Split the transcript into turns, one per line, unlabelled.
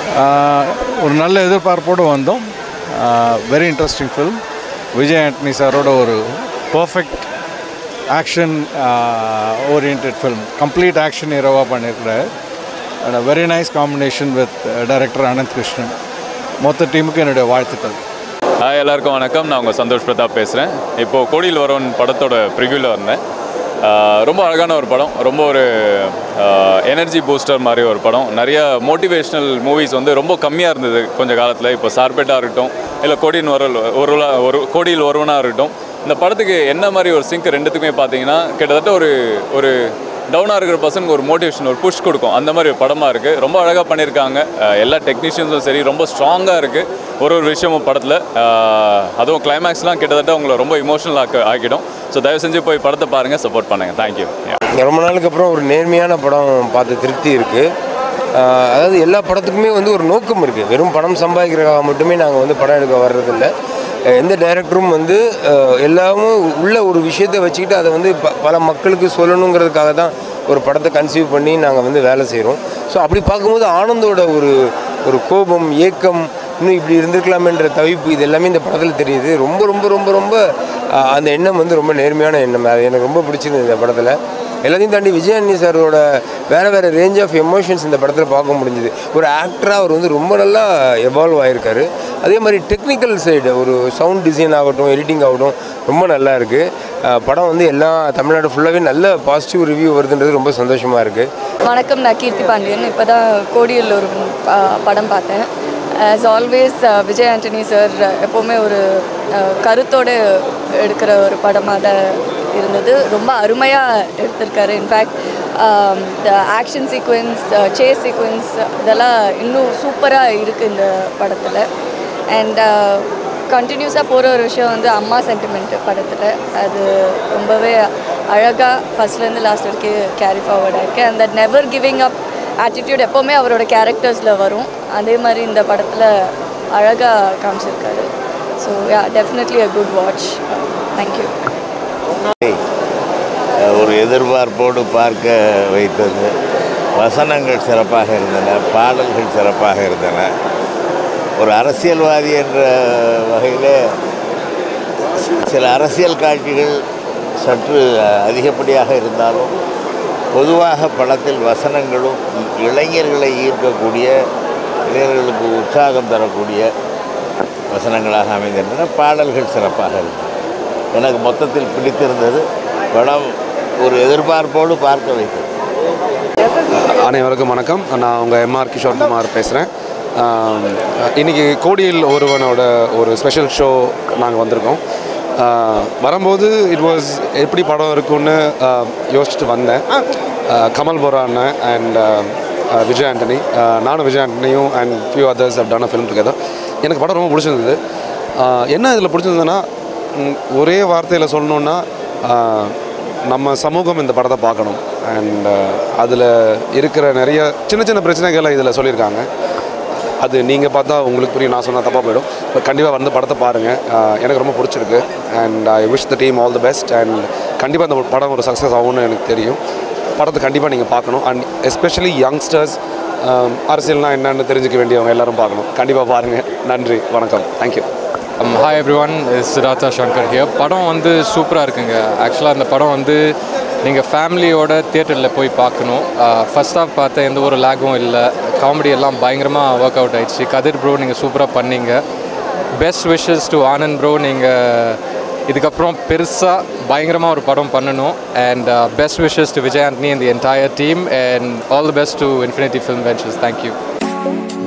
ஒரு நல்ல எதிர்பார்ப்போடு வந்தோம் very interesting film Vijay Antony சாரோட ஒரு perfect action orient film complete action ஹீரோவாக பண்ணியிருக்கிறார் and very nice combination with director Anand Krishnan மொத்த டீமுக்கு என்னுடைய வாழ்த்துக்கள்
ஹாய் எல்லாருக்கும் வணக்கம் நான் உங்கள் சந்தோஷ் பிரதாப் பேசுகிறேன் இப்போது கோடியில் வரவன் படத்தோட ப்ரிவியூவில் வந்தேன் ஆஹ் ரொம்ப அழகான ஒரு படம் ரொம்ப ஒரு எனர்ஜி பூஸ்டர் மாதிரி ஒரு படம் நிறைய மோட்டிவேஷ்னல் மூவிஸ் வந்து ரொம்ப கம்மியாக இருந்தது கொஞ்ச காலத்தில் இப்போ சார்பேட்டாக இருக்கட்டும் இல்லை கோடியின் வரல் ஒரு ஒரு கோடியில் ஒருவனாக இருக்கட்டும் இந்த படத்துக்கு என்ன மாதிரி ஒரு சிங்க் ரெண்டுத்துக்குமே பார்த்தீங்கன்னா கிட்டத்தட்ட ஒரு ஒரு டவுனாக இருக்கிற பர்சனுக்கு ஒரு மோட்டிவேஷன் ஒரு புஷ் கொடுக்கும் அந்த மாதிரி ஒரு படமாக இருக்குது ரொம்ப அழகாக பண்ணியிருக்காங்க அஹ் எல்லா டெக்னீஷியன்ஸும் சரி ரொம்ப ஸ்ட்ராங்காக இருக்குது ஒரு ஒரு விஷயமும் படத்தில் அதுவும் கிளைமேக்ஸ்லாம் கிட்டத்தட்ட உங்களை ரொம்ப இமோஷனல் ஆக்க ஆக்கிடும் ஸோ தயவு செஞ்சு போய் படத்தை பாருங்கள் சப்போர்ட் பண்ணுங்கள் தேங்க்யூ
ரொம்ப நாளுக்கு அப்புறம் ஒரு நேர்மையான படம் பார்த்து திருப்தி இருக்குது அதாவது எல்லா படத்துக்குமே வந்து ஒரு நோக்கம் இருக்குது வெறும் படம் சம்பாதிக்கிறதுக்காக மட்டுமே நாங்கள் வந்து படம் எடுக்க வர்றதில்ல அஹ் எந்த டைரக்டரும் வந்து அஹ், எல்லாமும் உள்ள ஒரு விஷயத்தை வச்சுக்கிட்டு அதை வந்து ப பல மக்களுக்கு சொல்லணுங்கிறதுக்காக தான் ஒரு படத்தை கன்சீவ் பண்ணி நாங்கள் வந்து வேலை செய்கிறோம் ஸோ அப்படி பார்க்கும்போது ஆனந்தோட ஒரு ஒரு கோபம் ஏக்கம் இன்னும் இப்படி இருந்திருக்கலாமேன்ற தவிப்பு இது எல்லாமே இந்த படத்தில் தெரியுது ரொம்ப ரொம்ப ரொம்ப ரொம்ப அஹ், அந்த எண்ணம் வந்து ரொம்ப நேர்மையான எண்ணம் அது எனக்கு ரொம்ப பிடிச்சிருந்தது இந்த படத்தில் எல்லாத்தையும் தாண்டி விஜயானி சாரோட வேறு வேறு ரேஞ்ச் ஆஃப் எமோஷன்ஸ் இந்த படத்தில் பார்க்க முடிஞ்சுது ஒரு ஆக்டராக அவர் வந்து ரொம்ப நல்லா எவால்வ் ஆகிருக்காரு அதே மாதிரி டெக்னிக்கல் சைடு ஒரு சவுண்ட் டிசைன் ஆகட்டும் எடிட்டிங் ஆகட்டும் ரொம்ப நல்லா இருக்குது படம் வந்து எல்லா தமிழ்நாடு ஃபுல்லாகவே நல்ல பாசிட்டிவ் ரிவ்யூ வருதுன்றது ரொம்ப சந்தோஷமாக இருக்குது
வணக்கம் நான் கீர்த்தி பாண்டியன் இப்போ தான் கோடியில் ஒரு ப- படம் பார்த்தேன் as always Vijay Antony sir எப்போவுமே ஒரு அஹ், கருத்தோடு எடுக்கிற ஒரு படமாக தான் இருந்தது ரொம்ப அருமையாக எடுத்திருக்காரு in fact the action sequence chase sequence இதெல்லாம் இன்னும் சூப்பராக இருக்குது இந்த படத்தில் அண்ட் கண்டினியூஸாக போகிற ஒரு விஷயம் வந்து அம்மா சென்டிமெண்ட் படத்தில் அது ரொம்பவே அழகாக ஃபஸ்ட்லேருந்து லாஸ்ட் வரைக்கும் கேரி ஃபார்வர்டாக இருக்குது அந்த நெவர் கிவிங் அப் ஆட்டிடியூட் எப்போவுமே அவரோட கேரக்டர்ஸில் வரும் அதே மாதிரி இந்த படத்தில் அழகாக காமிச்சிருக்காரு so yeah definitely a good watch thank you
ஒரு எதிர்பார்ப்போடு பார்க்க வைத்தது வசனங்கள் சிறப்பாக இருந்தன பாடல்கள் சிறப்பாக இருந்தன ஒரு அரசியல்வாதி என்ற வகையில் சில அரசியல் காட்சிகள் சற்று அதிகப்படியாக இருந்தாலும் பொதுவாக படத்தில் வசனங்களும் இளைஞர்களை ஈர்க்கக்கூடிய இளைஞர்களுக்கு உற்சாகம் தரக்கூடிய வசனங்களாக அமைந்திருந்தன பாடல்கள் சிறப்பாக இருந்தன எனக்கு மொத்தத்தில் பிடித்திருந்தது படம் ஒரு எதிர்பார்ப்போடு பார்க்க வைத்தது
அனைவருக்கும் வணக்கம் நான் உங்கள் எம்ஆர் கிஷோர் குமார் பேசுகிறேன் இன்றைக்கி கோடியில் ஒருவனோட ஒரு ஸ்பெஷல் ஷோ நாங்கள் வந்திருக்கோம் ஆஹ் வரும்போது இட் வாஸ் எப்படி படம் இருக்கும்னு ஆஹ் யோசிச்சுட்டு வந்தேன் ஆஹ் கமல் போரா அண்ணன் அண்ட் விஜய் ஆண்டனி ஆஹ் நானும் விஜய் ஆண்டனியும் and few others have done a film together எனக்கு படம் ரொம்ப பிடிச்சிருந்தது ஆஹ் என்ன இதில் பிடிச்சிருந்ததுன்னா ம், ஒரே வார்த்தையில் சொல்லணுன்னா ஆஹ் நம்ம சமூகம் இந்த படத்தை பார்க்கணும் அண்ட் அதில் இருக்கிற நிறைய சின்ன சின்ன பிரச்சனைகளை இதில் சொல்லியிருக்காங்க அது நீங்கள் பார்த்தா உங்களுக்கு புரியும் நான் சொன்னால் தப்பாக போயிடும் பட் கண்டிப்பாக வந்து படத்தை பாருங்கள் எனக்கு ரொம்ப பிடிச்சிருக்கு and I wish the team all the best அண்ட் கண்டிப்பாக இந்த படம் ஒரு சக்ஸஸ் ஆகும்னு எனக்கு தெரியும் படத்தை கண்டிப்பாக நீங்கள் பார்க்கணும் அண்ட் எஸ்பெஷலி யங்ஸ்டர்ஸ் அரசியல்னா என்னன்னு தெரிஞ்சுக்க வேண்டியவங்க எல்லாரும் பார்க்கணும் கண்டிப்பாக பாருங்கள் நன்றி வணக்கம் thank you
hi everyone is Shraddha Shankar here படம் வந்து சூப்பராக இருக்குங்க ஆக்சுவலாக அந்த படம் வந்து நீங்கள் ஃபேமிலியோட தியேட்டரில் போய் பார்க்கணும் ஃபர்ஸ்ட் ஆஃப் பார்த்த எந்த ஒரு லேகும் இல்லை காமெடி எல்லாம் பயங்கரமாக ஒர்க் அவுட் ஆயிடுச்சு கதிர் ப்ரோ நீங்கள் சூப்பராக பண்ணீங்க best wishes to Anand bro நீங்கள் இதுக்கப்புறம் பெருசாக பயங்கரமாக ஒரு படம் பண்ணணும் and best wishes to Vijay Antony and the entire team and all the best to Infinity Film Ventures thank you